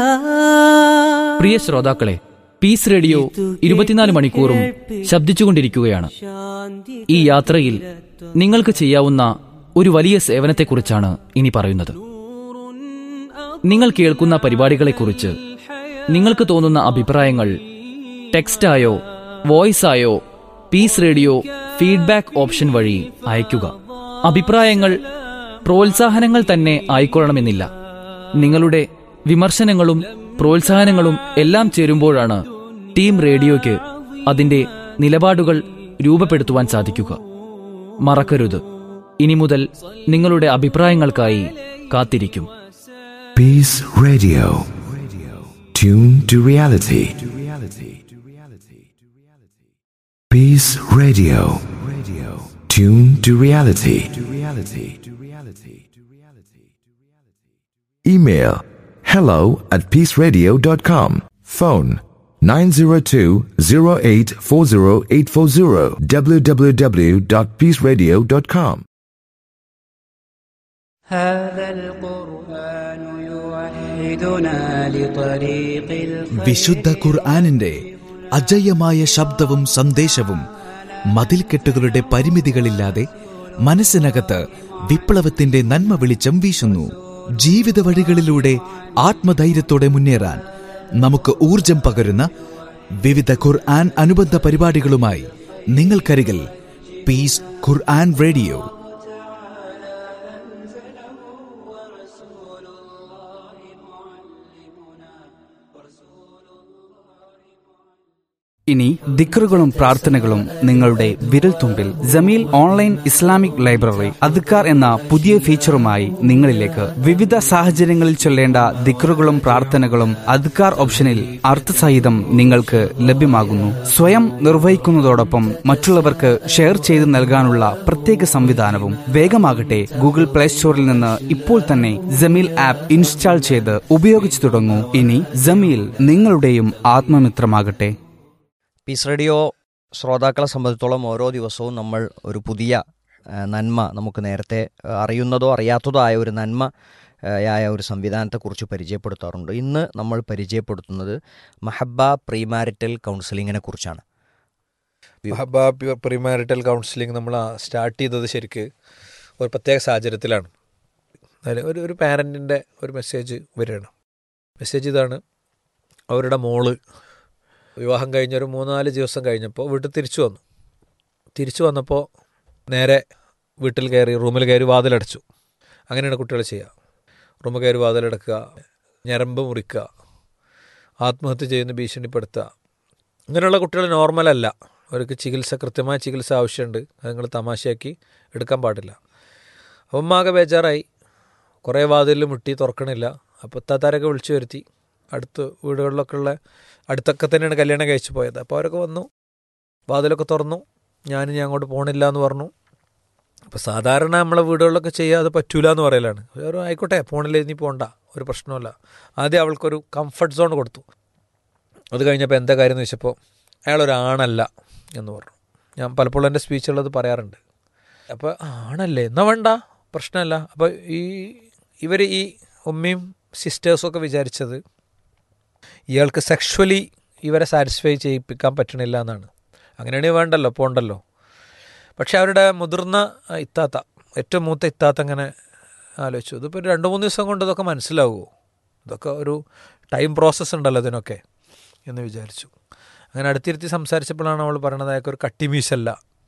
പ്രിയ ശ്രോതാക്കളെ piece radio ഇരുപത്തിനാല് മണിക്കൂറും ശബ്ദിച്ചുകൊണ്ടിരിക്കുകയാണ് ഈ യാത്രയിൽ നിങ്ങൾക്ക് ചെയ്യാവുന്ന ഒരു വലിയ സേവനത്തെക്കുറിച്ചാണ് ഇനി പറയുന്നത് നിങ്ങൾ കേൾക്കുന്ന പരിപാടികളെക്കുറിച്ച് നിങ്ങൾക്ക് തോന്നുന്ന അഭിപ്രായങ്ങൾ ടെക്സ്റ്റായോ വോയിസായോ പീസ് റേഡിയോ ഫീഡ്ബാക്ക് ഓപ്ഷൻ വഴി അയയ്ക്കുക അഭിപ്രായങ്ങൾ പ്രോത്സാഹനങ്ങൾ തന്നെ ആയിക്കൊള്ളണമെന്നില്ല നിങ്ങളുടെ വിമർശനങ്ങളും പ്രോത്സാഹനങ്ങളും എല്ലാം ചേരുമ്പോഴാണ് ടീം റേഡിയോയ്ക്ക് അതിന്റെ നിലപാടുകൾ രൂപപ്പെടുത്തുവാൻ സാധിക്കുക മറക്കരുത് ഇനി മുതൽ നിങ്ങളുടെ അഭിപ്രായങ്ങൾക്കായി കാത്തിരിക്കും Peace Radio. Tune to reality. Peace Radio. Tune to reality. Email hello at peaceradio.com. Phone 902-0840840 www.peaceradio.com. هذا القرآن يوحدنا لطريق الخير വിശുദ്ധ ഖുർആാനിന്റെ അജയ്യമായ ശബ്ദവും സന്ദേശവും മതിൽക്കെട്ടുകളുടെ പരിമിതികളില്ലാതെ മനസ്സിനകത്ത് വിപ്ലവത്തിന്റെ നന്മ വെളിച്ചം വീശുന്നു ജീവിത വഴികളിലൂടെ ആത്മധൈര്യത്തോടെ മുന്നേറാൻ നമുക്ക് ഊർജം പകരുന്ന വിവിധ ഖുർആൻ അനുബന്ധ പരിപാടികളുമായി നിങ്ങൾക്കരികിൽ പീസ് ഖുർആൻ റേഡിയോ ഇനി ദിക്റുകളും പ്രാർത്ഥനകളും നിങ്ങളുടെ വിരൽത്തുമ്പിൽ ജമീൽ ഓൺലൈൻ ഇസ്ലാമിക് ലൈബ്രറി അദ്ക്കാർ എന്ന പുതിയ ഫീച്ചറുമായി നിങ്ങളിലേക്ക് വിവിധ സാഹചര്യങ്ങളിൽ ചൊല്ലേണ്ട ദിക്റുകളും പ്രാർത്ഥനകളും അദ്ക്കാർ ഓപ്ഷനിൽ അർത്ഥസഹിതം നിങ്ങൾക്ക് ലഭ്യമാകുന്നു സ്വയം നിർവഹിക്കുന്നതോടൊപ്പം മറ്റുള്ളവർക്ക് ഷെയർ ചെയ്ത് നൽകാനുള്ള പ്രത്യേക സംവിധാനവും വേഗമാകട്ടെ ഗൂഗിൾ പ്ലേ സ്റ്റോറിൽ നിന്ന് ഇപ്പോൾ തന്നെ ജമീൽ ആപ്പ് ഇൻസ്റ്റാൾ ചെയ്ത് ഉപയോഗിച്ചു തുടങ്ങൂ ഇനി ജമീൽ നിങ്ങളുടെയും ആത്മമിത്രമാകട്ടെ പീസ് റേഡിയോ ശ്രോതാക്കളെ സംബന്ധിച്ചോളം ഓരോ ദിവസവും നമ്മൾ ഒരു പുതിയ ആ, നന്മ നമുക്ക് നേരത്തെ ആ, അറിയുന്നതോ അറിയാത്തതോ ആയ ഒരു നന്മ ആ, ആയ ഒരു സംവിധാനത്തെക്കുറിച്ച് പരിചയപ്പെടുത്താറുണ്ട് ഇന്ന് നമ്മൾ പരിചയപ്പെടുത്തുന്നത് മഹബ പ്രീമാരിറ്റൽ കൗൺസിലിങ്ങിനെ കുറിച്ചാണ് മഹബ പ്രിമാരിറ്റൽ കൗൺസിലിംഗ് നമ്മൾ സ്റ്റാർട്ട് ചെയ്തത് ശരിക്ക് ഒരു പ്രത്യേക സാഹചര്യത്തിലാണ് അതിൽ ഒരു ഒരു പാരൻറ്റിൻ്റെ ഒരു മെസ്സേജ് വരികയാണ് മെസ്സേജ് ഇതാണ് അവരുടെ മോള് വിവാഹം കഴിഞ്ഞ ഒരു മൂന്നാല് ദിവസം കഴിഞ്ഞപ്പോൾ വീട്ടിൽ തിരിച്ചു വന്നു തിരിച്ചു വന്നപ്പോൾ നേരെ വീട്ടിൽ കയറി റൂമിൽ കയറി വാതിലടച്ചു അങ്ങനെയാണ് കുട്ടികൾ ചെയ്യുക റൂമിൽ കയറി വാതിലടക്കുക ഞരമ്പ് മുറിക്കുക ആത്മഹത്യ ചെയ്യുന്ന ഭീഷണിപ്പെടുത്തുക ഇങ്ങനെയുള്ള കുട്ടികൾ നോർമലല്ല അവർക്ക് ചികിത്സ കൃത്യമായ ചികിത്സ ആവശ്യമുണ്ട് അത് നിങ്ങൾ തമാശയാക്കി എടുക്കാൻ പാടില്ല അപ്പം ഉമ്മാകെ ബേജാറായി കുറേ വാതിലിൽ മുട്ടി തുറക്കണില്ല അപ്പോൾ താത്താരൊക്കെ വിളിച്ചു വരുത്തി അടുത്ത് വീടുകളിലൊക്കെ ഉള്ള അടുത്തൊക്കെ തന്നെയാണ് കല്യാണം കഴിച്ചു പോയത് അപ്പോൾ അവരൊക്കെ വന്നു വാതിലൊക്കെ തുറന്നു ഞാൻ ഞാൻ അങ്ങോട്ട് പോകണില്ല എന്ന് പറഞ്ഞു അപ്പോൾ സാധാരണ നമ്മളെ വീടുകളിലൊക്കെ ചെയ്യാതെ പറ്റൂല എന്ന് പറയലാണ് ഒരു ആയിക്കോട്ടെ പോണില്ല ഇനി പോകണ്ട ഒരു പ്രശ്നമല്ല ആദ്യം അവൾക്കൊരു കംഫർട്ട് സോൺ കൊടുത്തു അത് കഴിഞ്ഞപ്പോൾ എന്താ കാര്യം എന്ന് വെച്ചപ്പോൾ അയാളൊരാണല്ല എന്ന് പറഞ്ഞു ഞാൻ പലപ്പോഴും എൻ്റെ സ്പീച്ചുള്ളത് പറയാറുണ്ട് അപ്പോൾ ആണല്ലേ എന്നാ വേണ്ട പ്രശ്നമല്ല അപ്പോൾ ഈ ഇവർ ഈ ഉമ്മയും സിസ്റ്റേഴ്സും ഒക്കെ വിചാരിച്ചത് ഇയാൾക്ക് സെക്ഷുവലി ഇവരെ സാറ്റിസ്ഫൈ ചെയ്യിപ്പിക്കാൻ പറ്റണില്ല എന്നാണ് അങ്ങനെയാണെങ്കിൽ വേണ്ടല്ലോ പോണ്ടല്ലോ പക്ഷെ അവരുടെ മുതിർന്ന ആ, ഇത്താത്ത ഏറ്റവും മൂത്ത ഇത്താത്ത അങ്ങനെ ആലോചിച്ചു ഇതിപ്പോൾ ഒരു രണ്ട് മൂന്ന് ദിവസം കൊണ്ട് ഇതൊക്കെ മനസ്സിലാവുമോ ഇതൊക്കെ ഒരു ടൈം പ്രോസസ്സ് ഉണ്ടല്ലോ ഇതിനൊക്കെ എന്ന് വിചാരിച്ചു അങ്ങനെ അടുത്തിരുത്തി സംസാരിച്ചപ്പോഴാണ് അവൾ പറയണത് അയാൾക്ക് ഒരു കട്ടിമീശല്ല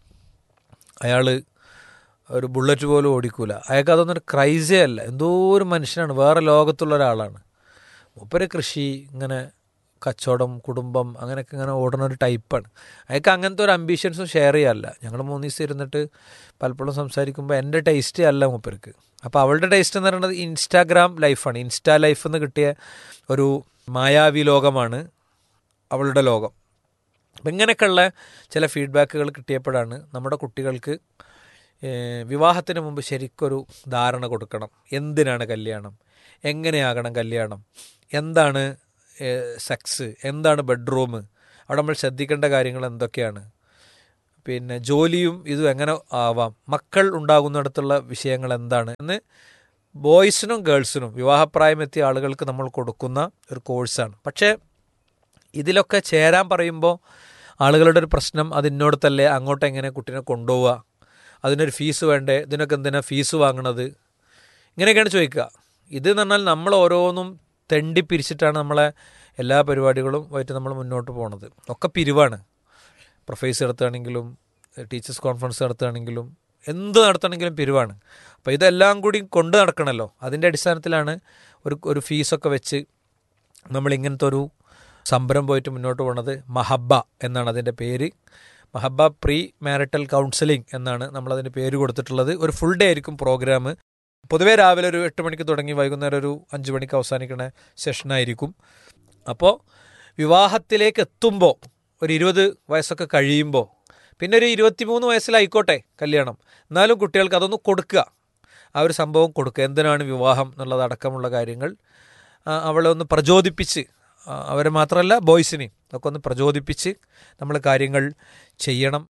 അയാൾ ഒരു ബുള്ളറ്റ് പോലും ഓടിക്കൂല അയാൾക്ക് അതൊന്നും ഒരു ക്രൈസേ അല്ല എന്തോ ഒരു മനുഷ്യനാണ് വേറെ ലോകത്തുള്ള ഒരാളാണ് മൂപ്പര് കൃഷി ഇങ്ങനെ കച്ചവടം കുടുംബം അങ്ങനെയൊക്കെ ഇങ്ങനെ ഓടുന്ന ഒരു ടൈപ്പാണ് അയാൾക്ക് അങ്ങനത്തെ ഒരു അംബീഷൻസും ഷെയർ ചെയ്യാറില്ല ഞങ്ങൾ മൂന്ന് ദിവസം ഇരുന്നിട്ട് പലപ്പോഴും സംസാരിക്കുമ്പോൾ എൻ്റെ ടേസ്റ്റ് അല്ല മൂപ്പർക്ക് അപ്പോൾ അവളുടെ ടേസ്റ്റ് എന്ന് പറയുന്നത് ഇൻസ്റ്റാഗ്രാം ലൈഫാണ് ഇൻസ്റ്റാ ലൈഫ് എന്ന് കിട്ടിയ ഒരു മായാവി ലോകമാണ് അവളുടെ ലോകം അപ്പം ഇങ്ങനെയൊക്കെയുള്ള ചില ഫീഡ്ബാക്കുകൾ കിട്ടിയപ്പോഴാണ് നമ്മുടെ കുട്ടികൾക്ക് ഏഹ്, വിവാഹത്തിന് മുമ്പ് ശരിക്കൊരു ധാരണ കൊടുക്കണം എന്തിനാണ് കല്യാണം എങ്ങനെയാകണം കല്യാണം എന്താണ് സെക്സ് എന്താണ് ബെഡ്റൂം അവിടെ നമ്മൾ ശ്രദ്ധിക്കേണ്ട കാര്യങ്ങൾ എന്തൊക്കെയാണ് പിന്നെ ജോലിയും ഇതും എങ്ങനെ ആവാം മക്കൾ ഉണ്ടാകുന്നിടത്തുള്ള വിഷയങ്ങൾ എന്താണ് എന്ന് ബോയ്സിനും ഗേൾസിനും വിവാഹപ്രായമെത്തിയ ആളുകൾക്ക് നമ്മൾ കൊടുക്കുന്ന ഒരു കോഴ്സാണ് പക്ഷേ ഇതിലൊക്കെ ചേരാൻ പറയുമ്പോൾ ആളുകളുടെ ഒരു പ്രശ്നം അത് ഇന്നോടത്തല്ലേ അങ്ങോട്ട് എങ്ങനെ കുട്ടീനെ കൊണ്ടുപോവുക അതിനൊരു ഫീസ് വേണ്ടേ ഇതിനൊക്കെ എന്തിനാ ഫീസ് വാങ്ങണത് ഇങ്ങനെയൊക്കെയാണ് ചോദിക്കുക ഇത് എന്ന് പറഞ്ഞാൽ നമ്മൾ ഓരോന്നും തെണ്ടി പിരിച്ചിട്ടാണ് നമ്മളെ എല്ലാ പരിപാടികളും ആയിട്ട് നമ്മൾ മുന്നോട്ട് പോണത് ഒക്കെ പിരിവാണ് പ്രൊഫൈസ് നടത്തുകയാണെങ്കിലും ടീച്ചേഴ്സ് കോൺഫറൻസ് നടത്തുകയാണെങ്കിലും എന്ത് നടത്തണമെങ്കിലും പിരിവാണ് അപ്പോൾ ഇതെല്ലാം കൂടി കൊണ്ട് നടക്കണമല്ലോ അതിൻ്റെ അടിസ്ഥാനത്തിലാണ് ഒരു ഒരു ഫീസൊക്കെ വെച്ച് നമ്മൾ ഇങ്ങനത്തെ ഒരു സംരംഭം പോയിട്ട് മുന്നോട്ട് പോണത് മഹബ്ബ എന്നാണ് അതിൻ്റെ പേര് മഹബ്ബ പ്രീ മാരിറ്റൽ കൗൺസിലിംഗ് എന്നാണ് നമ്മളതിന് പേര് കൊടുത്തിട്ടുള്ളത് ഒരു ഫുൾ ഡേ ആയിരിക്കും പ്രോഗ്രാം പൊതുവേ രാവിലെ ഒരു എട്ട് മണിക്ക് തുടങ്ങി വൈകുന്നേരം ഒരു അഞ്ച് മണിക്ക് അവസാനിക്കുന്ന സെഷനായിരിക്കും അപ്പോൾ വിവാഹത്തിലേക്ക് എത്തുമ്പോൾ ഒരു ഇരുപത് വയസ്സൊക്കെ കഴിയുമ്പോൾ പിന്നെ ഒരു ഇരുപത്തിമൂന്ന് വയസ്സിലായിക്കോട്ടെ കല്യാണം എന്നാലും കുട്ടികൾക്ക് അതൊന്ന് കൊടുക്കുക ആ ഒരു സംഭവം കൊടുക്കുക എന്തിനാണ് വിവാഹം എന്നുള്ളതടക്കമുള്ള കാര്യങ്ങൾ ആ, അവളെ ഒന്ന് പ്രചോദിപ്പിച്ച് ആ, അവരെ മാത്രമല്ല ബോയ്സിനെയും ഒക്കെ ഒന്ന് പ്രചോദിപ്പിച്ച് നമ്മൾ കാര്യങ്ങൾ ചെയ്യണം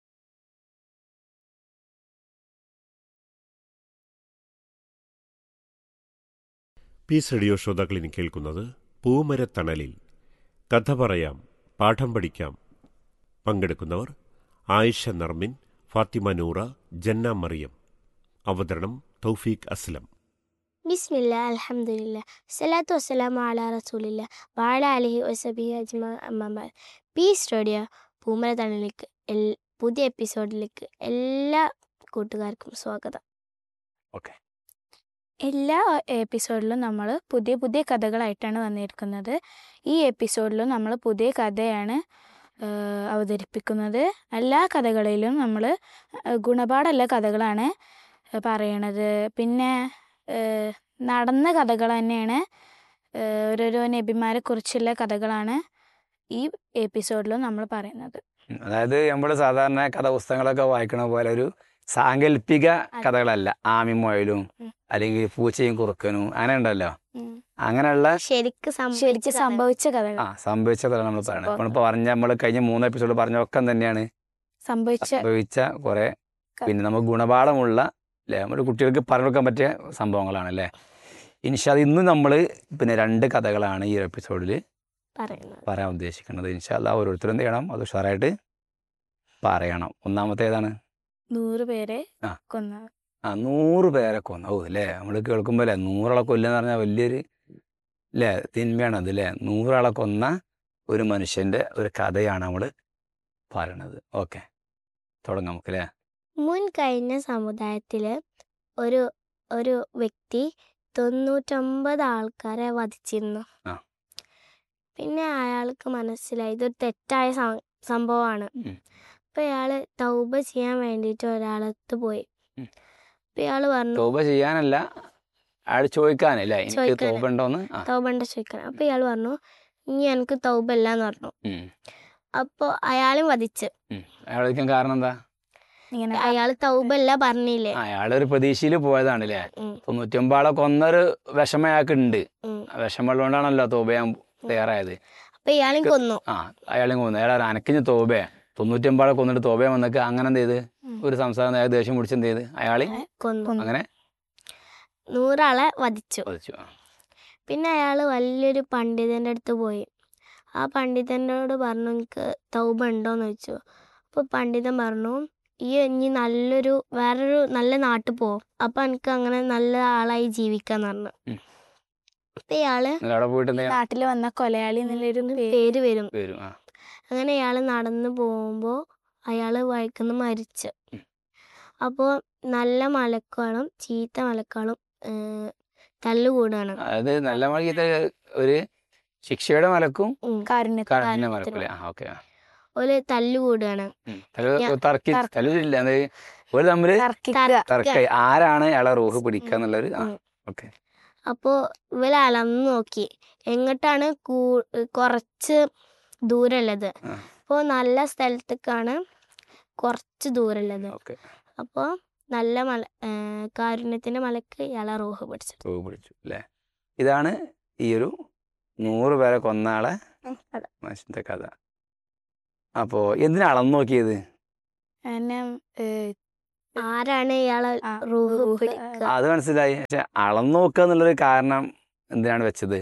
പീസ് റേഡിയോ ശ്രോതാക്കൾ ഇനി കേൾക്കുന്നത് പൂമരത്തണലിൽ കഥ പറയാം പാഠം പഠിക്കാം പങ്കെടുക്കുന്നവർ ആയിഷ നർമിൻ ഫാത്തിമ നൂറ ജന്ന മറിയം അവതരണം തൗഫീഖ് അസ്ലം ബിസ്മില്ല അൽഹംദുലില്ല സലാത്തു വസ്സലാമു അലാ റസൂലില്ല വാഴ അലഹി വസബി അജ്മ അമ്മ പീസ് റേഡിയോ പൂമര തണലിലേക്ക് എൽ പുതിയ എപ്പിസോഡിലേക്ക് എല്ലാ കൂട്ടുകാർക്കും സ്വാഗതം ഓക്കെ എല്ലാ എപ്പിസോഡിലും നമ്മൾ പുതിയ പുതിയ കഥകളായിട്ടാണ് വന്നിരിക്കുന്നത് ഈ എപ്പിസോഡിലും നമ്മൾ പുതിയ കഥയാണ് ആ, അവതരിപ്പിക്കുന്നത് എല്ലാ കഥകളിലും നമ്മൾ ഗുണപാഠമുള്ള കഥകളാണ് പറയണത് പിന്നെ ആ, നടന്ന കഥകൾ തന്നെയാണ് ആ, ഓരോരോ നബിമാരെ കുറിച്ചുള്ള കഥകളാണ് ഈ എപ്പിസോഡിലും നമ്മൾ പറയുന്നത് ഉം. അതായത് നമ്മൾ സാധാരണ കഥാപുസ്തകങ്ങളൊക്കെ വായിക്കണ പോലെ ഒരു സാങ്കല്പിക കഥകളല്ല ആമി മുയലും ഉം. അല്ലെങ്കിൽ പൂച്ചയും കുറുക്കനും അങ്ങനെ ഉണ്ടല്ലോ ഉം. അങ്ങനെയുള്ള ശരിക്ക് ശരിക്ക് സംഭവിച്ച കഥകൾ ആ സംഭവിച്ച കഥകൾ നമ്മൾ പറയണം ഇപ്പോൾ ഇപ്പോൾ പറഞ്ഞ നമ്മൾ കഴിഞ്ഞ മൂന്ന് എപ്പിസോഡ് പറഞ്ഞ ഒക്കെ തന്നെയാണ് സംഭവിച്ച സംഭവിച്ച കുറെ ക- പിന്നെ നമുക്ക് ഗുണപാഠമുള്ള അല്ലേ നമ്മുടെ കുട്ടികൾക്ക് പറഞ്ഞു കൊടുക്കാൻ പറ്റിയ സംഭവങ്ങളാണ് അല്ലേ ഇൻഷാ ഇന്ന് നമ്മൾ പിന്നെ രണ്ട് കഥകളാണ് ഈ എപ്പിസോഡിൽ പറയുന്നത് പറയാൻ ഉദ്ദേശിക്കുന്നത് ഇൻഷാല്ല ഓരോരുത്തരും എന്ത് ചെയ്യണം അത് ഉഷാറായിട്ട് പറയണം ഒന്നാമത്തെ ഏതാണ് നൂറ് പേരെ ആ. കൊന്ന ആ നൂറ് പേരെ കൊന്ന ഓ അല്ലേ നമ്മൾ കേൾക്കുമ്പോൾ അല്ലേ നൂറാളെ കൊല്ലുക പറഞ്ഞാൽ വലിയൊരു അല്ലേ തിന്മയാണ് അത് അല്ലേ നൂറാളെ കൊന്ന ഒരു മനുഷ്യൻ്റെ ഒരു കഥയാണ് നമ്മൾ പറയണത് ഓക്കെ തുടങ്ങാം നമുക്ക് അല്ലേ മുൻ കഴിഞ്ഞ സമുദായത്തിൽ ഒരു ഒരു വ്യക്തി തൊണ്ണൂറ്റൊമ്പത് ആൾക്കാരെ വധിച്ചിരുന്നു ആ. പിന്നെ അയാൾക്ക് മനസ്സിലായി ഇതൊരു തെറ്റായ സം- സംഭവമാണ് ഉം. അപ്പൊ ഇയാള് തൗബ ചെയ്യാൻ വേണ്ടിയിട്ട് ഒരാളത്ത് പോയി ഉം. അപ്പൊ ഇയാള് പറഞ്ഞു തോപ ചെയ്യാനല്ല അയാൾ ചോദിക്കാനല്ലേ എനിക്ക് ചോദിക്കാന്. തോപ ഉണ്ടോന്ന് ആ തൗബണ്ട ചോദിക്കണം അപ്പൊ ഇയാൾ പറഞ്ഞു ഇനി എനിക്ക് തൗബ ഇല്ല എന്ന് പറഞ്ഞു ഉം, അപ്പൊ അയാളും വധിച്ച് ഉം. അയാൾ ചോദിക്കാൻ കാരണം എന്താ ഇങ്ങനെ അയാള് തൗബ ഇല്ല പറഞ്ഞില്ലേ ആ അയാളൊരു പ്രതീക്ഷയിൽ പോയതാണ് അല്ലേ ഉം. തൊണ്ണൂറ്റൊമ്പതാളെ കൊന്നൊരു വിഷമം അയാൾക്ക് ഉണ്ട് ഉം. ആ വിഷമമുള്ളതുകൊണ്ടാണല്ലോ തോപ ചെയ്യാൻ തയ്യാറായത് അപ്പൊ ഇയാളും കൊന്നു ആ അയാളെയും കൊന്നു അയാൾ അനക്കിഞ്ഞ് തോബേ തൊണ്ണൂറ്റൊമ്പതാളെ കൊന്നിട്ട് തോബയെ വന്നൊക്കെ അങ്ങനെ എന്ത് ചെയ്ത് ഉം. ഒരു സംസാരം അയാൾ ദേഷ്യം പിടിച്ച് എന്ത് ചെയ്ത് അയാളെ കൊന്നു കൊന്നു. അങ്ങനെ നൂറാളെ വധിച്ചു വധിച്ചു ആ. പിന്നെ അയാൾ വലിയൊരു പണ്ഡിതൻ്റെ അടുത്ത് പോയി ആ പണ്ഡിതനോട് പറഞ്ഞു എനിക്ക് തൗബ ഉണ്ടോയെന്ന് ചോദിച്ചു അപ്പോൾ പണ്ഡിതൻ പറഞ്ഞു ഈ ഇനി നല്ലൊരു വേറൊരു നല്ല നാട്ടിൽ പോവും അപ്പം എനിക്ക് അങ്ങനെ നല്ല ആളായി ജീവിക്കാന്ന് പറഞ്ഞു ഉം. അപ്പം ഇയാള് എന്നിട്ട് അവിടെ പോയിട്ട് എന്ത് ചെയ്യണം നാട്ടിൽ വന്ന കൊലയാളി എന്നുള്ളൊരു പേര് പേര് വരും വരും ആ അങ്ങനെ ഇയാൾ നടന്നു പോകുമ്പോൾ അയാൾ വഴിക്കുന്ന മരിച്ചു ഉം. അപ്പോൾ നല്ല മലക്കാളും ചീത്ത മലക്കാളും ഏഹ്, തല്ലുകൂടാണ് അതായത് നല്ല മഴയത്തെ ഒരു ശിക്ഷയുടെ മലക്കും ഉം. കാരുണ്യ കാഠിന്യ കാഠിന്യത്തിന് മലക്കും ആ ഓക്കെ ഒരു തല്ലുകൂടാണ് ഞാൻ- തർക്കി തർക്ക- തല്ലില്ല അത് ഒരു തമ്മില് തർക്കിക്കുക തർക്കായി ആരാണ് അയാളെ റൂഹ് പിടിക്കുക എന്നുള്ളൊരു ആ ഉം. ഓക്കെ അപ്പോൾ ഇവർ അളന്ന് നോക്കി എങ്ങോട്ടാണ് കൂ കുറച്ച് ദൂരമുള്ളത് ആ. അപ്പോൾ നല്ല സ്ഥലത്തേക്കാണ് കുറച്ച് ദൂരമുള്ളത് ഓക്കെ അപ്പോൾ നല്ല മല ഏഹ്, കാരുണ്യത്തിൻ്റെ മലക്ക് ഇയാളെ റൂഹ് പിടിച്ചു റൂഹ് പിടിച്ചു അല്ലേ ഇതാണ് ഈ ഒരു നൂറ് പേരെ കൊന്ന ആളെ മനുഷ്യന്റെ കഥ അപ്പോ എന്തിനാ അളന്നു നോക്കിയത് എന്നെ ഏഹ്, ആരാണ് ഇയാളെ റൂഹ് പിടിക്കുക അത് മനസ്സിലായി പക്ഷെ അളന്നു നോക്കുക എന്നുള്ളൊരു കാരണം എന്തിനാണ് വെച്ചത്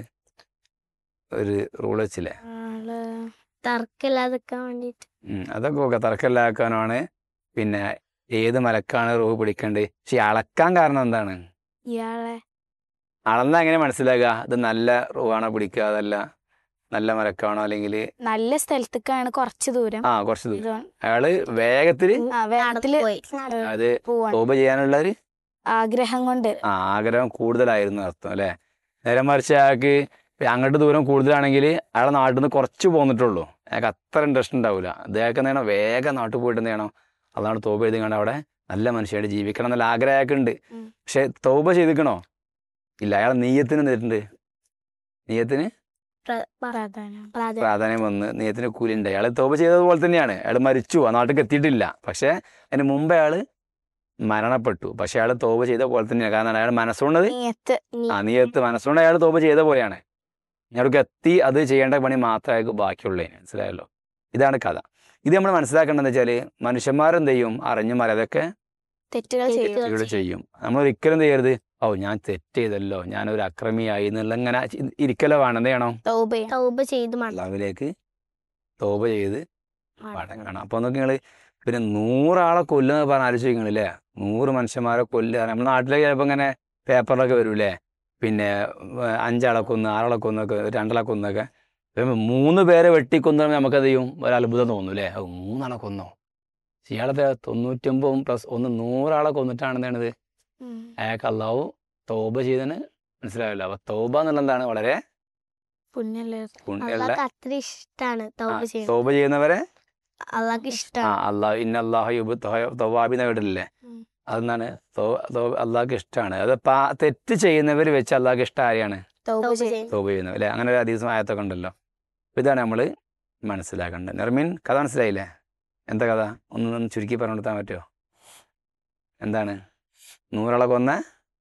ഒരു റൂൾ വെച്ചില്ലേ ആള് തർക്കമില്ലാതിരിക്കാൻ വേണ്ടിട്ട് ഉം, അതൊക്കെ ഓക്കെ തർക്കമില്ലാക്കാനാണ് പിന്നെ ഏത് മലക്കാണ് റൂഹ് പിടിക്കേണ്ടത് പക്ഷെ ഈ അളക്കാൻ കാരണം എന്താണ് ഇയാളെ അളന്ന എങ്ങനെ മനസ്സിലാക്കുക ഇത് നല്ല റൂഹാണോ പിടിക്കുക അതല്ല നല്ല മലക്കാണോ അല്ലെങ്കിൽ നല്ല സ്ഥലത്തേക്കാണ് കുറച്ച് ദൂരം ആ കുറച്ച് ദൂരം ഇതാണ്. അയാള് വേഗത്തില് ആ വേഗത്തില് അത് പോവാണ് തോപ ചെയ്യാനുള്ള ഒരു ആഗ്രഹം കൊണ്ട് ആ ആഗ്രഹം കൂടുതലായിരുന്നു അർത്ഥം അല്ലേ നേരെ മറിച്ച് അയാൾക്ക് ഇപ്പൊ അങ്ങോട്ട് ദൂരം കൂടുതലാണെങ്കിൽ അയാളെ നാട്ടിൽ നിന്ന് കുറച്ച് പോന്നിട്ടുള്ളൂ അയാൾക്ക് അത്ര ഇൻട്രസ്റ്റ് ഉണ്ടാവില്ല അദ്ദേഹം എന്താണ് വേഗം നാട്ടിൽ പോയിട്ട് എന്ത് ചെയ്യണം അതാണ് തോപ എഴുതി കണ്ട് അവിടെ നല്ല മനുഷ്യരായിട്ട് ജീവിക്കണം എന്നുള്ള ആഗ്രഹം അയാൾക്ക് ഉണ്ട് പക്ഷെ തോപ ചെയ്തിക്കണോ ഇല്ല അയാളെ നീയത്തിന് എന്തിട്ടുണ്ട് നീയത്തിന് പ്രാധാന്യം പ്രാധാന്യം വന്ന് നീയത്തിന് കൂലി ഉണ്ട് അയാൾ തോപ ചെയ്തതുപോലെ തന്നെയാണ് അയാൾ മരിച്ചു ആ നാട്ടിലേക്ക് എത്തിയിട്ടില്ല പക്ഷെ അതിന് മുമ്പ് അയാൾ മരണപ്പെട്ടു പക്ഷെ അയാൾ തോപ ചെയ്ത പോലെ തന്നെയാണ് കാരണം അയാൾ മനസ്സുകൊണ്ടത് നീയത്ത് ആ നീയത്ത് മനസ്സുകൊണ്ട് അയാൾ തോപ ചെയ്ത പോലെയാണ് ഞങ്ങൾക്ക് എത്തി അത് ചെയ്യേണ്ട പണി മാത്രമേ അയാൾക്ക് ബാക്കിയുള്ളൂ മനസ്സിലായല്ലോ ഇതാണ് കഥ ഇത് നമ്മൾ മനസ്സിലാക്കേണ്ടത് വെച്ചാൽ മനുഷ്യന്മാരെന്ത് ചെയ്യും അറിഞ്ഞും അറിയാതൊക്കെ തെറ്റുകൾ ചെയ്യും ഇവിടെ ചെയ്യും നമ്മൾ ഒരിക്കലും എന്ത് ചെയ്യരുത് ഓ ഞാൻ തെറ്റ് ചെയ്തല്ലോ ഞാൻ ഒരു അക്രമിയായി എന്നുള്ള ഇങ്ങനെ ചി- ഇരിക്കലോ വേണം എന്ത് ചെയ്യണം തൗബ തൗബ ചെയ്ത് മടങ്ങും അള്ളാവിലേക്ക് തോപ ചെയ്ത് മടങ്ങണം അപ്പൊ നോക്കി നിങ്ങള് പിന്നെ നൂറാളെ കൊല്ലുന്ന പറഞ്ഞ ആലോചിക്കണില്ലേ നൂറ് മനുഷ്യന്മാരെ കൊല്ലുക നമ്മുടെ നാട്ടിലേക്ക് ചിലപ്പോൾ ഇങ്ങനെ പേപ്പറിലൊക്കെ വരൂലേ പിന്നെ ഏർ അഞ്ചാളെ കൊന്ന് ആറാളെ കൊന്നൊക്കെ രണ്ടാളെ കൊന്നൊക്കെ ഇപ്പം മൂന്ന് പേരെ വെട്ടിക്കൊന്ന നമുക്കത് ചെയ്യും ഒരു അത്ഭുതം തോന്നും അല്ലേ ഓ, മൂന്നാളെ കൊന്നോ ഇയാളത്തെ തൊണ്ണൂറ്റൊമ്പതും പ്ലസ് ഒന്ന് നൂറാളെ കൊന്നിട്ടാണ് എന്താണത് അയാൾക്ക് അള്ളാഹു തോബ ചെയ്തതിന് മനസ്സിലാവില്ല അപ്പൊ തോബ എന്നുള്ള എന്താണ് വളരെ പുണ്യല്ലേ പുണ്യമുള്ള അള്ളാഹ്ക്ക് അത്ര ഇഷ്ടാണ് തൗബ ആ, ചെയ്യുന്നത് തോബ ചെയ്യുന്നവരെ അള്ളാഹ്ക്ക് ആ ഇഷ്ടാണ് അള്ളാഹു ഇന്ന അള്ളാഹു തവാബി എന്ന് കേട്ടില്ലേ അതെന്താണ് അള്ളാഹ്ക്ക് ഇഷ്ടമാണ് അത് പാ തെറ്റ് ചെയ്യുന്നവർ വെച്ച് അള്ളാഹ്ക്ക് ഇഷ്ടം ആരെയാണ് തൗബ തൗബ ചെയ്യും ചെയ്യുന്നത് തോബ ചെയ്യുന്നത് അല്ലെ അങ്ങനെ ഒരു അതീസം ആയത്തൊക്കെ ഉണ്ടല്ലോ അപ്പൊ ഇതാണ് നമ്മൾ മനസ്സിലാക്കേണ്ടത് നെർമീൻ കഥ മനസ്സിലായില്ലേ എന്താ കഥ ഒന്ന് ഒന്ന് ചുരുക്കി പറഞ്ഞു കൊടുത്താൻ പറ്റുമോ എന്താണ് നൂറാളെ കൊന്ന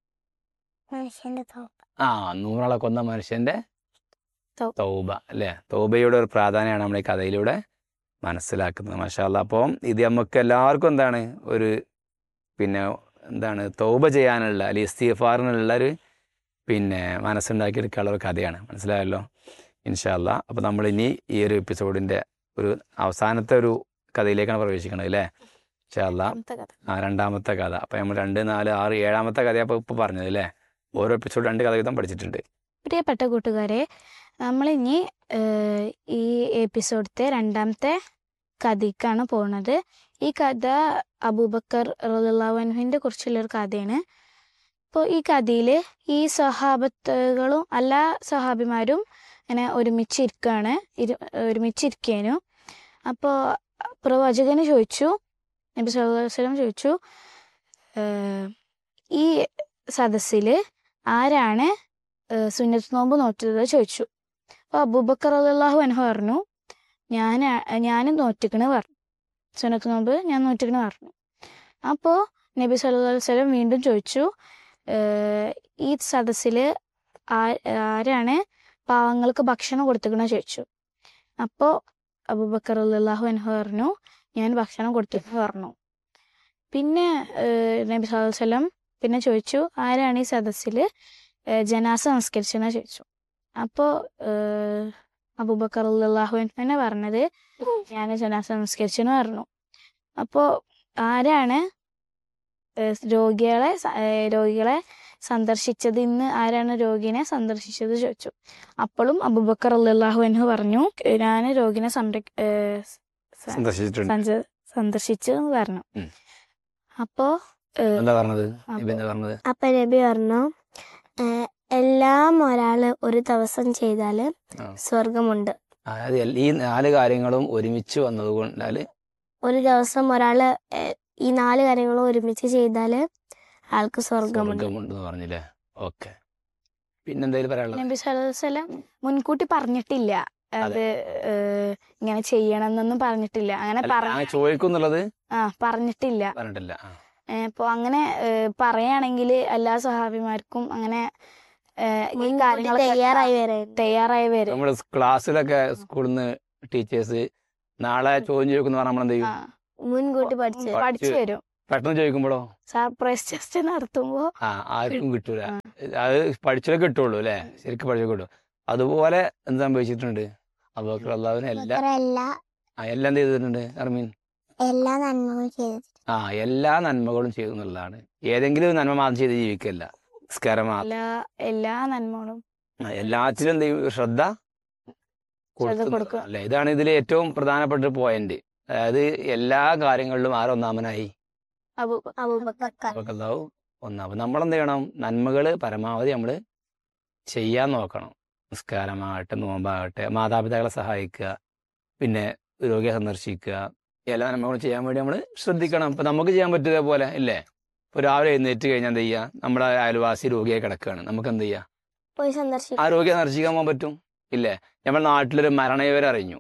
മനുഷ്യന്റെ തൗബ ആ നൂറാളെ കൊന്ന മനുഷ്യന്റെ തൗ- തൗബ അല്ലേ തൗബയുടെ ഒരു പ്രാധാന്യമാണ് നമ്മൾ ഈ കഥയിലൂടെ മനസ്സിലാക്കുന്നത് മഷാല്ല അപ്പം ഇത് നമുക്ക് എല്ലാവർക്കും എന്താണ് ഒരു പിന്നെ എന്താണ് തൗബ ചെയ്യാനുള്ള അല്ലെങ്കിൽ ഇസ്തീഫാറിനുള്ള ഒരു പിന്നെ മനസ്സുണ്ടാക്കിയെടുക്കാനുള്ള ഒരു കഥയാണ് മനസ്സിലായല്ലോ ഇൻഷാല്ല അപ്പം നമ്മൾ ഇനി ഈ ഒരു എപ്പിസോഡിൻ്റെ ഒരു അവസാനത്തെ ഒരു കഥയിലേക്കാണ് പ്രവേശിക്കുന്നത് അല്ലേ ഇൻഷാല്ല രണ്ടാമത്തെ കഥ ആ രണ്ടാമത്തെ കഥ അപ്പം നമ്മൾ രണ്ട് നാല് ആറ് ഏഴാമത്തെ കഥ അപ്പോൾ ഇപ്പോൾ പറഞ്ഞത് അല്ലേ ഓരോ എപ്പിസോഡ് രണ്ട് കഥ വീതം പഠിച്ചിട്ടുണ്ട് പ്രിയപ്പെട്ട കൂട്ടുകാരെ നമ്മളിനി ഏഹ്, ഈ എപ്പിസോഡത്തെ രണ്ടാമത്തെ കഥയ്ക്കാണ് പോകുന്നത് ഈ കഥ അബൂബക്കർ റലാവൻഹിൻ്റെ കുറിച്ചുള്ള ഒരു കഥയാണ് അപ്പോൾ ഈ കഥയിൽ ഈ സഹാബത്തുകളും എല്ലാ സഹാബിമാരും ഇങ്ങനെ ഒരുമിച്ചിരിക്കുകയാണ് ഇരു ഒരുമിച്ചിരിക്കാനും അപ്പോൾ പ്രവാചകന് ചോദിച്ചു നബി സല്ലല്ലാഹു അലൈഹി വസല്ലം ചോദിച്ചു ഏഹ്, ഈ സദസ്സിൽ ആരാണ് ഏഹ് സുന്നത്ത് നോമ്പ് നോറ്റത് ചോദിച്ചു അപ്പോൾ അബൂബക്കർ അള്ളാഹു അൻഹു പറഞ്ഞു ഞാൻ ഞാനും നോറ്റിക്കണ് പറഞ്ഞു സുന്നത്ത് നോമ്പ് ഞാൻ നോറ്റിക്കണ് പറഞ്ഞു അപ്പോൾ നബി സല്ലല്ലാഹു അലൈഹി വസല്ലം വീണ്ടും ചോദിച്ചു ഏഹ് ഈ സദസ്സിൽ ആരാണ് പാവങ്ങൾക്ക് ഭക്ഷണം കൊടുത്തിക്കണ ചോദിച്ചു അപ്പോൾ അബൂബക്കർ അള്ളാഹു അൻഹു പറഞ്ഞു ഞാൻ ഭക്ഷണം കൊടുത്തിട്ട് പറഞ്ഞു പിന്നെ ഏഹ് നബി സല്ലല്ലാഹു അലൈഹി വസല്ലം പിന്നെ ചോദിച്ചു ആരാണ് ഈ സദസ്സിൽ ജനാസ നമസ്കരിച്ചെന്ന് ചോദിച്ചു അപ്പോൾ അബൂബക്കർ അള്ളാഹു തന്നെ പറഞ്ഞത് ഞാൻ ജനാസ നമസ്കരിച്ചെന്ന് പറഞ്ഞു അപ്പോൾ ആരാണ് ഏഹ് രോഗികളെ സ- ഏഹ് രോഗികളെ സന്ദർശിച്ചത് ഇന്ന് ആരാണ് രോഗിനെ സന്ദർശിച്ചത് ചോദിച്ചു അപ്പോഴും അബൂബക്കർ അള്ളാഹു അൻഹു പറഞ്ഞു ഞാൻ രോഗിനെ സംരക്ഷ ഏഹ് സ- സന്ദർശിച്ചിട്ടുണ്ട് സഞ്ച- സന്ദർശിച്ചു എന്ന് പറഞ്ഞു ഉം. അപ്പോ ഏഹ്, എന്താ പറഞ്ഞത് അപ്പൊ- നബി എന്താ പറഞ്ഞത് അപ്പൊ നബി പറഞ്ഞു "ഏഹ്, എല്ലാം ഒരാള് ഒരു ദിവസം ചെയ്താല് ആ. സ്വർഗമുണ്ട് അതായത് എൽ- ഈ നാല് കാര്യങ്ങളും ഒരുമിച്ച് വന്നത് കൊണ്ടാല് ഒരു ദിവസം ഒരാള് ഏഹ്, ഈ നാല് കാര്യങ്ങളും ഒരുമിച്ച് ചെയ്താല് ആൾക്ക് സ്വർഗമുണ്ട് സ്വർഗമുണ്ടെന്ന് പറഞ്ഞില്ലേ ഓക്കെ പിന്നെന്തേലും പറയാനുള്ളത് നബി സല്ലല്ലാഹു അലൈഹി വസല്ലം മുൻകൂട്ടി പറഞ്ഞിട്ടില്ല അത് ഏഹ്, ഇങ്ങനെ ചെയ്യണം എന്നൊന്നും പറഞ്ഞിട്ടില്ല അങ്ങനെ അല്ല, പറഞ്ഞ അങ്ങനെ ചോദിക്കുന്നുള്ളത് ആ പറഞ്ഞിട്ടില്ല പറഞ്ഞിട്ടില്ല ആ. അപ്പോൾ അങ്ങനെ ഏഹ്, പറയുകയാണെങ്കിൽ എല്ലാ സഹാബിമാർക്കും അങ്ങനെ ഏഹ്, ഈ മുൻകൂട്ടി കാര്യങ്ങളൊക്കെ തയ്യാറായി വരാൻ തയ്യാറായി വരും നമ്മുടെ ക്ലാസ്സിലൊക്കെ സ്കൂളിൽ നിന്ന് ടീച്ചേഴ്സ് നാളെ ചോദ്യം ചോദിക്കുന്ന പറഞ്ഞാൽ നമ്മൾ എന്ത് ചെയ്യും ആ, മുൻകൂട്ടി പഠിച്ച് പഠിച്ച് പഠിച്ചു വരും പെട്ടെന്ന് ചോദിക്കുമ്പോഴോ സർപ്രൈസ് ടെസ്റ്റ് നടത്തുമ്പോ ആ ആർക്കും കിട്ടൂല അത് പഠിച്ചാലേ കിട്ടുള്ളൂ അല്ലേ ശരിക്കും പഠിച്ചാൽ കിട്ടും അതുപോലെ എന്ത് സംഭവിച്ചിട്ടുണ്ട് അബൂബക്കർ അള്ളാഹുവിന് എല്ലാ എല്ലാ ആ, എല്ലാം എന്ത് ചെയ്തിട്ടുണ്ട് അർമീൻ എല്ലാ നന്മകളും ചെയ്തിട്ടുണ്ട് ആ എല്ലാ നന്മകളും ചെയ്തു എന്നുള്ളതാണ് ഏതെങ്കിലും ഒരു നന്മ മാത്രം ചെയ്ത് ജീവിക്കല്ല നിസ്കാരം മാത്രം എല്ലാ എല്ലാ നന്മകളും ആ, എല്ലാത്തിലും എന്ത് ചെയ്യും? ശ്രദ്ധ കൊടുത്തു കൊടുക്കുക. അല്ലെ ഇതാണ് ഇതിലെ ഏറ്റവും പ്രധാനപ്പെട്ട ഒരു പോയിന്റ് അതായത് എല്ലാ കാര്യങ്ങളിലും ആരൊന്നാമനായി അബൂബക്കർ അള്ളാഹു ഒന്നാമത് നമ്മളെന്ത് ചെയ്യണം നന്മകൾ പരമാവധി നമ്മൾ ചെയ്യാൻ നോക്കണം നിസ്കാരമാകട്ടെ നോമ്പാകട്ടെ മാതാപിതാക്കളെ സഹായിക്കുക പിന്നെ രോഗിയെ സന്ദർശിക്കുക എല്ലാ നന്മകളും ചെയ്യാൻ വേണ്ടി നമ്മൾ ശ്രദ്ധിക്കണം ഇപ്പം നമുക്ക് ചെയ്യാൻ പറ്റിയ പോലെ ഇല്ലേ ഇപ്പോൾ രാവിലെ എഴുന്നേറ്റ് കഴിഞ്ഞാൽ എന്ത് ചെയ്യുക നമ്മുടെ അയൽവാസി രോഗിയെ കിടക്കുകയാണ് നമുക്ക് എന്ത് ചെയ്യുക പോയി ആ സന്ദർശിക്കും രോഗിയെ സന്ദർശിക്കാൻ പോകാൻ പറ്റും ഇല്ലേ നമ്മുടെ നാട്ടിലൊരു മരണവിവരം അറിഞ്ഞു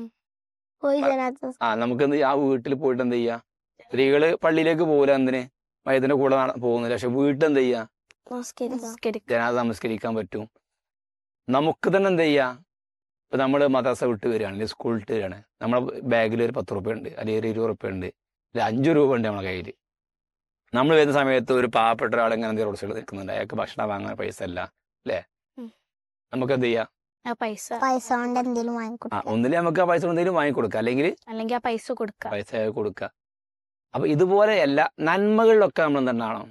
പോയി ജനാത്ത ആ നമുക്ക് എന്ത് ചെയ്യാം? ആ വീട്ടിൽ പോയിട്ട് എന്ത് ചെയ്യാ സ്ത്രീകള് പള്ളിയിലേക്ക് പോകില്ല എന്തിന് വൈദ്യന്റെ കൂടെ നട- പോകുന്നില്ല പക്ഷെ വീട്ടിൽ എന്ത് ചെയ്യാ നമസ്കരിക്കാം ജനാഥ നമസ്കരിക്കാൻ പറ്റും നമുക്ക് തന്നെ എന്ത് ചെയ്യാ ഇപ്പൊ നമ്മള് മദ്രസ വിട്ട് വരികയാണ് അല്ലെങ്കിൽ സ്കൂൾ വിട്ട് വരികയാണ് നമ്മളെ ബാഗിൽ ഒരു പത്ത് റുപ്യ ഉണ്ട് അല്ലെങ്കിൽ ഒരു ഇരുപത് റുപ്യ ഉണ്ട് അല്ലെങ്കിൽ അഞ്ചു രൂപ ഉണ്ട് നമ്മളെ കയ്യിൽ നമ്മൾ വരുന്ന സമയത്ത് ഒരു പാവപ്പെട്ട ഒരാൾ ഇങ്ങനെ എന്തെങ്കിലും റോഡ് സൈഡിൽ നിൽക്കുന്നുണ്ട് അയാൾക്ക് ഭക്ഷണം വാങ്ങാൻ പൈസ അല്ല അല്ലേ ഉം. നമുക്ക് എന്ത് ചെയ്യാം ആ പൈസ പൈസ കൊണ്ട് എന്തെങ്കിലും ആ വാങ്ങിക്കൊടുക്കാം ഒന്നില്ലെങ്കിൽ നമുക്ക് ആ പൈസ എന്തെങ്കിലും വാങ്ങിക്കൊടുക്കാം അല്ലെങ്കിൽ അല്ലെങ്കിൽ ആ പൈസ കൊടുക്കാം പൈസ കൊടുക്കുക അപ്പൊ ഇതുപോലെ എല്ലാ നന്മകളിലൊക്കെ നമ്മൾ എന്തുണ്ടാവണം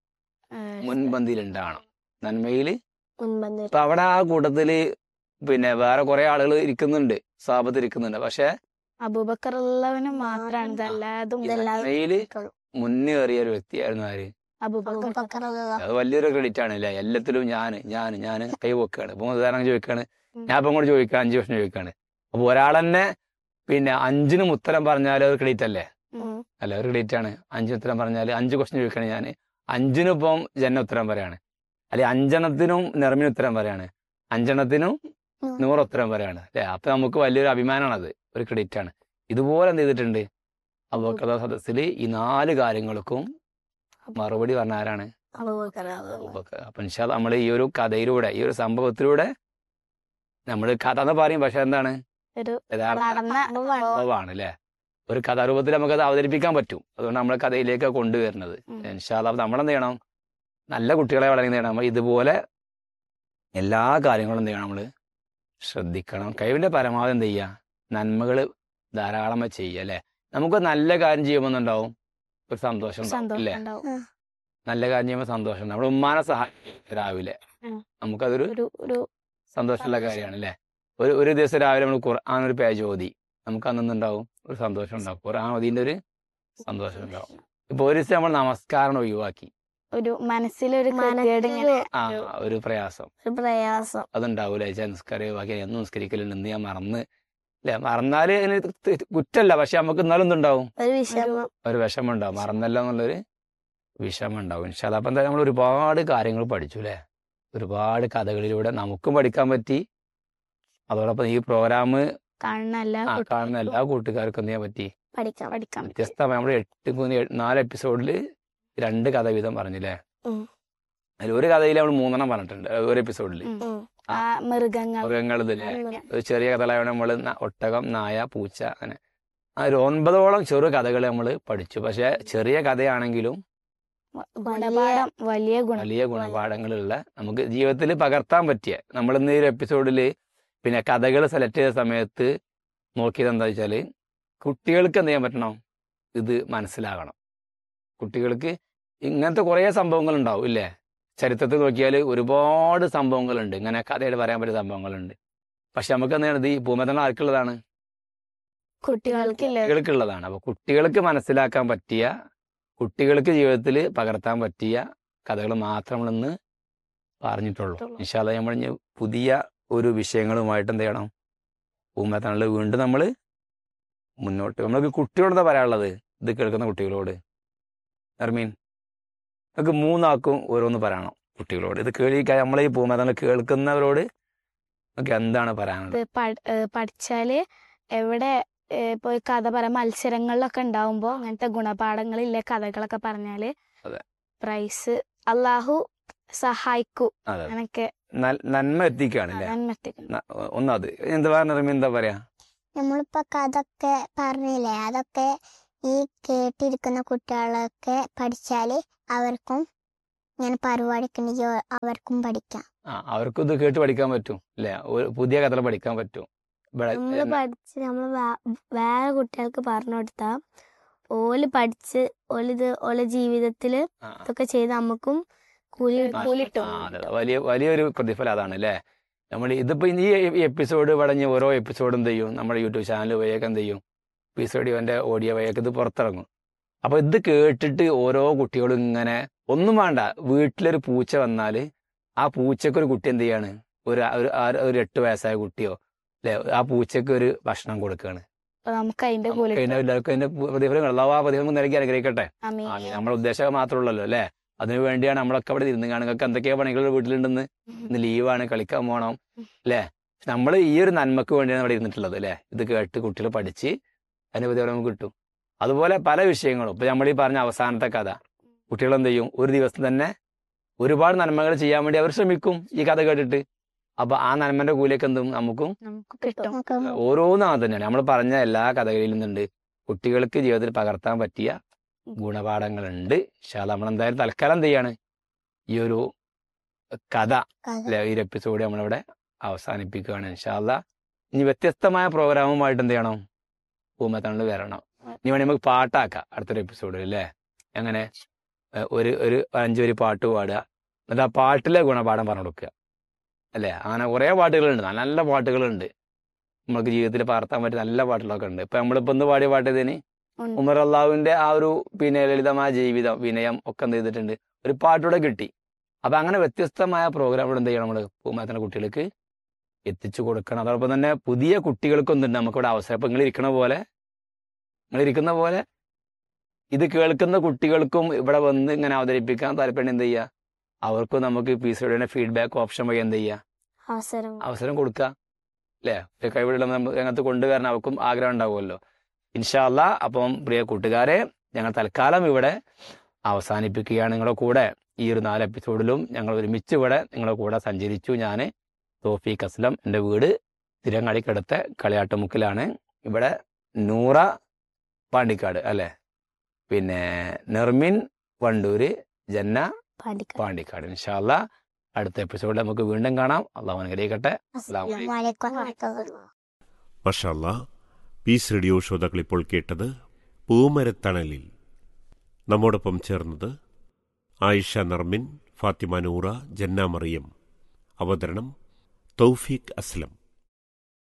മുൻപന്തിയിൽ ഉണ്ടാവണം നന്മയില് മുൻപന്തിൽ ഇപ്പൊ അവിടെ ആ കൂട്ടത്തില് പിന്നെ വേറെ കുറെ ആളുകൾ ഇരിക്കുന്നുണ്ട് സാപത്ത് ഇരിക്കുന്നുണ്ട് പക്ഷെ അബൂബക്കർ ഉള്ളവന് മാത്രമാണ് ഇതല്ലാതും നന്മയില് മുന്നേറിയ ഒരു വ്യക്തിയായിരുന്നു ആര് അബൂബക്കർ അത് വലിയൊരു ക്രെഡിറ്റ് ആണ് അല്ലേ എല്ലാത്തിലും ഞാൻ ഞാൻ ഞാൻ കൈ വെക്കാണ് ഇപ്പൊ ഉദാഹരണം ചോദിക്കാണ് ഞാൻ ഇപ്പം കൂടെ ചോദിക്കാം അഞ്ച് വർഷം ചോദിക്കാണ് അപ്പൊ ഒരാളെന്നെ പിന്നെ അഞ്ചിനും ഉത്തരം പറഞ്ഞാൽ ഒരു ക്രെഡിറ്റ് അല്ലേ അല്ല ഒരു ക്രെഡിറ്റ് ആണ് അഞ്ചിന് ഉത്തരം പറഞ്ഞാൽ അഞ്ച് ക്വസ്റ്റ്യൻ ചോദിക്കണേ ഞാൻ അഞ്ചിനും ഇപ്പം ജന ഉത്തരം പറയാണ് അല്ലെ അഞ്ചെണ്ണത്തിനും നെർമിന് ഉത്തരം പറയാണ് അഞ്ചെണ്ണത്തിനും നൂറ് ഉത്തരം പറയാണ് അല്ലെ അപ്പൊ നമുക്ക് വലിയൊരു അഭിമാനമാണത് ഒരു ക്രെഡിറ്റ് ആണ് ഇതുപോലെ എന്ത് ചെയ്തിട്ടുണ്ട് അബൂബക്കർ സദസ്സിൽ ഈ നാല് കാര്യങ്ങൾക്കും മറുപടി പറഞ്ഞ ആരാണ് അബൂബക്കർ അപ്പൊ ഇൻഷാല് നമ്മൾ ഈ ഒരു കഥയിലൂടെ ഈ ഒരു സംഭവത്തിലൂടെ നമ്മൾ കഥ എന്ന് പറയും പക്ഷെ എന്താണ് ഒരു യഥാർത്ഥ നടന്ന സംഭവമാണ് അല്ലേ ഒരു കഥാരൂപത്തിൽ നമുക്കത് അവതരിപ്പിക്കാൻ പറ്റും അതുകൊണ്ട് നമ്മൾ കഥയിലേക്ക് കൊണ്ടുവരുന്നത് ഉം. ഇൻഷാല്ല നമ്മളെന്ത് ചെയ്യണം നല്ല കുട്ടികളെ വളരുന്ന ചെയ്യണം നമ്മൾ ഇതുപോലെ എല്ലാ കാര്യങ്ങളും എന്ത് ചെയ്യണം നമ്മൾ ശ്രദ്ധിക്കണം കഴിവിന്റെ പരമാവധി എന്ത് ചെയ്യുക നന്മകൾ ധാരാളം ചെയ്യുക അല്ലേ നമുക്ക് നല്ല കാര്യം ചെയ്യുമ്പോൾ ഉണ്ടാവും ഒരു സന്തോഷം ഉണ്ടാവും സന്തോഷം അല്ലേ ഉണ്ടാവും നല്ല കാര്യം ചെയ്യുമ്പോൾ സന്തോഷം ഉണ്ടാവും നമ്മുടെ ഉമ്മാനെ സഹായിക്കും രാവിലെ ഉം. നമുക്കതൊരു ഒരു ഒരു സന്തോഷമുള്ള കാര്യമാണ് അല്ലേ ഒരു ഒരു ദിവസം രാവിലെ നമ്മൾ ഖുർആൻ ഒരു പേജ് ഓതി നമുക്ക് അന്നുണ്ടാവും ഒരു സന്തോഷം ഉണ്ടാവും ഖുർആൻ ഓതിന്റെ ഒരു സന്തോഷം ഉണ്ടാവും ഇപ്പൊ ഒരു ദിവസം നമ്മൾ നമസ്കാരം ഒഴിവാക്കി ഒരു മനസ്സിലൊരു മനസ്സില് കേട് ഇങ്ങനെ ആ ഒരു പ്രയാസം ഒരു പ്രയാസം അതുണ്ടാവൂല ചേച്ചാ നിസ്കാരം ഒഴിവാക്കി എന്നും നിസ്കരിക്കലുണ്ട് ഇന്ന് ഞാൻ മറന്ന് അല്ലെ മറന്നാല് അതിന് ത- കുറ്റല്ല പക്ഷെ നമുക്ക് എന്നാലും എന്തുണ്ടാവും ഒരു വിഷമം ഒരു വിഷമം ഉണ്ടാവും മറന്നല്ലോ എന്നുള്ളൊരു വിഷമം ഉണ്ടാവും ഇൻഷാല്ല അപ്പം എന്തായാലും നമ്മൾ ഒരുപാട് കാര്യങ്ങൾ പഠിച്ചു അല്ലേ ഒരുപാട് കഥകളിലൂടെ നമുക്കും പഠിക്കാൻ പറ്റി അതോടൊപ്പം ഈ പ്രോഗ്രാം കാണുന്ന എല്ലാ ആ കുട്ടികൾക്കും കാണുന്ന എല്ലാ കൂട്ടുകാർക്കും എന്ത് ചെയ്യാൻ പറ്റി പഠിക്കാം പഠിക്കാൻ പറ്റും വ്യത്യസ്തമായി നമ്മൾ എട്ട് മൂന്ന് ഏഴ് നാല് എപ്പിസോഡിൽ രണ്ട് കഥ വീതം പറഞ്ഞില്ലേ ഉം. അതിൽ ഒരു കഥയിൽ നമ്മൾ മൂന്നെണ്ണം പറഞ്ഞിട്ടുണ്ട് ഒരു എപ്പിസോഡിൽ ഉം. ഉം. ആ മൃഗങ്ങൾ മൃഗങ്ങൾ ഇതില്ലേ അങ്ങനെ. ഒരു ചെറിയ കഥകളായതുകൊണ്ട് നമ്മൾ ഒട്ടകം നായ പൂച്ച അങ്ങനെ ആ ഒരു ഒൻപതോളം ചെറു കഥകൾ നമ്മൾ പഠിച്ചു പക്ഷെ ചെറിയ കഥയാണെങ്കിലും ഗുണപാഠം വലിയ ഗുണം വലിയ ഗുണപാഠങ്ങളുള്ള നമുക്ക് ജീവിതത്തിൽ പകർത്താൻ പറ്റിയ നമ്മൾ ഇന്ന് ഈ ഒരു എപ്പിസോഡിൽ പിന്നെ കഥകൾ സെലക്ട് ചെയ്ത സമയത്ത് നോക്കിയത് എന്താ വെച്ചാൽ കുട്ടികൾക്ക് എന്ത് ചെയ്യാൻ പറ്റണം ഇത് മനസ്സിലാകണം കുട്ടികൾക്ക് ഇങ്ങനത്തെ കുറേ സംഭവങ്ങൾ ഉണ്ടാവും ഇല്ലേ ചരിത്രത്തിൽ നോക്കിയാൽ ഒരുപാട് സംഭവങ്ങളുണ്ട് ഇങ്ങനെ കഥയായിട്ട് പറയാൻ പറ്റിയ സംഭവങ്ങളുണ്ട് പക്ഷെ നമുക്ക് എന്താണ് ഇത് ഈ ഭൂമതണം ആർക്കുള്ളതാണ് കുട്ടികൾക്കില്ല കുട്ടികൾക്കുള്ളതാണ് അപ്പൊ കുട്ടികൾക്ക് മനസ്സിലാക്കാൻ പറ്റിയ കുട്ടികൾക്ക് ജീവിതത്തിൽ പകർത്താൻ പറ്റിയ കഥകൾ മാത്രം നമ്മളിന്ന് പറഞ്ഞിട്ടുള്ളൂ ഉള്ളൂ. ഇൻഷാല്ല നമ്മൾ ഇനി പുതിയ ഒരു വിഷയങ്ങളുമായിട്ട് എന്ത് ചെയ്യണം ഭൂമത്തണിൽ വീണ്ടും നമ്മൾ മുന്നോട്ട് നമ്മൾക്ക് കുട്ടികളോട് എന്താ പറയാനുള്ളത് ഇത് കേൾക്കുന്ന കുട്ടികളോട് അർമീൻ നമുക്ക് മൂന്നാക്കും ഓരോന്ന് പറയണം കുട്ടികളോട് ഇത് കേൾക്കാൻ നമ്മളെ ഈ ഭൂമത്തണിൽ കേൾക്കുന്നവരോട് നമുക്ക് എന്താണ് പറയാനുള്ളത് ഇത് പഠ- ഏ, പഠിച്ചാല് എവിടെ ഏ, ഇപ്പൊ ഈ കഥ പറയാൻ മത്സരങ്ങളിലൊക്കെ ഉണ്ടാവുമ്പോ അങ്ങനത്തെ ഗുണപാഠങ്ങളില്ല കഥകളൊക്കെ പറഞ്ഞാല് അതെ. പ്രൈസ് അള്ളാഹു സഹായിക്കൂ അതെ അങ്ങനൊക്കെ നൽ- നന്മ എത്തിക്കുകയാണ് അല്ലേ നന്മത്തിക്കും ന- ഒന്നത് എന്താ പറഞ്ഞ എന്താ പറയാ നമ്മളിപ്പോ കഥക്കെ പറഞ്ഞില്ലേ അതൊക്കെ ഈ കേട്ടിരിക്കുന്ന കുട്ടികളൊക്കെ പഠിച്ചാൽ അവർക്കും ഇങ്ങനെ പരിപാടിയൊക്കെ ഉണ്ടെങ്കിൽ അവർക്കും പഠിക്കാം ആ അവർക്കും ഇത് കേട്ട് പഠിക്കാൻ പറ്റും അല്ലേ ഒരു പുതിയ കഥകൾ പഠിക്കാൻ പറ്റും ഇവിടെ നമ്മള് പഠിച്ച് നമ്മള് വേ- വേറെ കുട്ടികൾക്ക് പറഞ്ഞു കൊടുത്താ ഓല് പഠിച്ച് ഓലിത് ഓലെ ജീവിതത്തില് ആ. ഇതൊക്കെ ചെയ്ത് നമുക്കും കൂലി കൂലിട്ടും ആ, അതെ, അതെ. വലിയ വലിയൊരു പ്രതിഫലം അതാണ് അല്ലേ നമ്മൾ ഇതിപ്പോ ഈ എപ്പിസോഡ് പടഞ്ഞ് ഓരോ എപ്പിസോഡും എന്ത് ചെയ്യും നമ്മുടെ യൂട്യൂബ് ചാനൽ വഴിയൊക്കെ എന്ത് ചെയ്യും എപ്പിസോഡ് ഇവന്റെ ഓഡിയോ വഴിയൊക്കെ ഇത് പുറത്തിറങ്ങും അപ്പൊ ഇത് കേട്ടിട്ട് ഓരോ കുട്ടികളും ഇങ്ങനെ ഒന്നും വേണ്ട വീട്ടിലൊരു പൂച്ച വന്നാല് ആ പൂച്ചക്ക് ഒരു കുട്ടി എന്ത് ചെയ്യാണ് ഒരു ഒരു ആ- ഒരു എട്ട് വയസ്സായ കുട്ടിയോ അല്ലെ ആ പൂച്ചക്ക് ഒരു ഭക്ഷണം കൊടുക്കുകയാണ് അപ്പൊ നമുക്ക് അതിന്റെ കൂലി അതിന്റെ എല്ലാവർക്കും അതിന്റെ പ്രതിഫലങ്ങൾ അള്ളാഹു ആ പ്രതിഫലം നൽകി അനുഗ്രഹിക്കട്ടെ ആമീൻ. ആ, നമ്മുടെ ഉദ്ദേശം മാത്രമുള്ളല്ലോ അല്ലേ അതിനു വേണ്ടിയാണ് നമ്മളൊക്കെ അവിടെ ഇരുന്ന് കാണുക എന്തൊക്കെയാ പണികൾ വീട്ടിലുണ്ടെന്ന് ഇന്ന് ലീവാണ് കളിക്കാൻ പോകണം അല്ലേ നമ്മൾ ഈ ഒരു നന്മക്ക് വേണ്ടിയാണ് അവിടെ ഇരുന്നിട്ടുള്ളത് അല്ലേ ഇത് കേട്ട് കുട്ടികൾ പഠിച്ച് അതിന്റെ പ്രതിഫലം നമുക്ക് കിട്ടും അതുപോലെ പല വിഷയങ്ങളും ഇപ്പൊ നമ്മൾ ഈ പറഞ്ഞ അവസാനത്തെ കഥ കുട്ടികൾ എന്ത് ചെയ്യും ഒരു ദിവസം തന്നെ ഒരുപാട് നന്മകൾ ചെയ്യാൻ വേണ്ടി അവർ ശ്രമിക്കും ഈ കഥ കേട്ടിട്ട് അപ്പൊ ആ നന്മന്റെ കൂലിയൊക്കെ എന്തും നമുക്കും നമുക്ക് കിട്ടും ഓരോന്നും അങ്ങനെ തന്നെയാണ് നമ്മൾ പറഞ്ഞ എല്ലാ കഥകളിലും നിന്നുണ്ട് കുട്ടികൾക്ക് ജീവിതത്തിൽ പകർത്താൻ പറ്റിയ ഗുണപാഠങ്ങളുണ്ട് പക്ഷെ നമ്മൾ എന്തായാലും തൽക്കാലം എന്ത് ചെയ്യാണ് ഈ ഒരു കഥ അല്ലെ ഈ ഒരു എപ്പിസോഡ് നമ്മളിവിടെ അവസാനിപ്പിക്കുകയാണ് ഇൻഷാല്ല ഇനി വ്യത്യസ്തമായ പ്രോഗ്രാമുമായിട്ട് എന്ത് ചെയ്യണം ഭൂമത്തണിൽ വരണം ഇനി വേണമെങ്കിൽ നമുക്ക് പാട്ടാക്കാം അടുത്തൊരു എപ്പിസോഡിൽ അല്ലേ എങ്ങനെ ഏഹ് ഒരു ഒരു അഞ്ചു വരി പാട്ട് പാടുക എന്നിട്ട് ആ പാട്ടിലെ ഗുണപാഠം പറഞ്ഞു കൊടുക്കുക അല്ലേ അങ്ങനെ കുറേ പാട്ടുകളുണ്ട് നല്ല നല്ല പാട്ടുകളുണ്ട് നമുക്ക് ജീവിതത്തിൽ പകർത്താൻ പറ്റിയ നല്ല പാട്ടുകളൊക്കെ ഉണ്ട് ഇപ്പൊ നമ്മളിപ്പോ ഒന്ന് പാടിയ പാട്ട് ഇതിന് ഉണ്ട്. ഉമർ അള്ളാഹുവിന്റെ ആ ഒരു പിന്നെ ലളിതമായ ജീവിതം വിനയം ഒക്കെ എന്ത് ചെയ്തിട്ടുണ്ട് ഒരു പാട്ടൂടെ കിട്ടി അപ്പൊ അങ്ങനെ വ്യത്യസ്തമായ പ്രോഗ്രാമുകൾ എന്ത് ചെയ്യണം നമ്മള് പൂമാത്തിന്റെ കുട്ടികൾക്ക് എത്തിച്ചു കൊടുക്കണം അതോടൊപ്പം തന്നെ പുതിയ കുട്ടികൾക്കൊന്നുണ്ട് നമുക്കിവിടെ അവസരം ഇപ്പൊ നിങ്ങൾ ഇരിക്കണ പോലെ നിങ്ങൾ ഇരിക്കുന്ന പോലെ ഇത് കേൾക്കുന്ന കുട്ടികൾക്കും ഇവിടെ വന്ന് ഇങ്ങനെ അവതരിപ്പിക്കാൻ താല്പര്യം എന്ത് ചെയ്യുക അവർക്കും നമുക്ക് പി സി ഫീഡ്ബാക്ക് ഓപ്ഷൻ വഴി എന്ത് ചെയ്യുക അവസരം അവസരം കൊടുക്കുക അല്ലേ ഒരു കഴിവുള്ള നമ്മ- രംഗത്ത് കൊണ്ടുവരാൻ അവർക്കും ആഗ്രഹം ഉണ്ടാവുമല്ലോ ഇൻഷാല്ല അപ്പം പ്രിയ കൂട്ടുകാരെ ഞങ്ങൾ തൽക്കാലം ഇവിടെ അവസാനിപ്പിക്കുകയാണ് നിങ്ങളുടെ കൂടെ ഈ ഒരു നാല് എപ്പിസോഡിലും ഞങ്ങൾ ഒരുമിച്ച് ഇവിടെ നിങ്ങളുടെ കൂടെ സഞ്ചരിച്ചു ഞാൻ തോഫീഖ് അസ്ലം എൻ്റെ വീട് തിരങ്ങാടിക്കടുത്ത കളിയാട്ടുമുക്കിലാണ് ഇവിടെ നൂറ പാണ്ടിക്കാട് അല്ലേ പിന്നെ നെർമിൻ വണ്ടൂര് ജന്ന പാണ്ടിക്കാട് പാണ്ടിക്കാട് ഇൻഷാല്ല അടുത്ത എപ്പിസോഡിൽ നമുക്ക് വീണ്ടും കാണാം അള്ളാഹു അനുഗ്രഹിക്കട്ടെ അസ്സലാമു അലൈക്കും. വലൈക്കും വറഹ്മത്തുള്ളാഹി. മഷാല്ല പീസ് റേഡിയോ ശ്രോതാക്കൾ ഇപ്പോൾ കേട്ടത് പൂമരത്തണലിൽ നമ്മോടൊപ്പം ചേർന്നത് ആയിഷ നർമിൻ ഫാത്തിമ നൂറ ജന്ന മറിയം അവതരണം തൗഫീഖ് അസ്ലം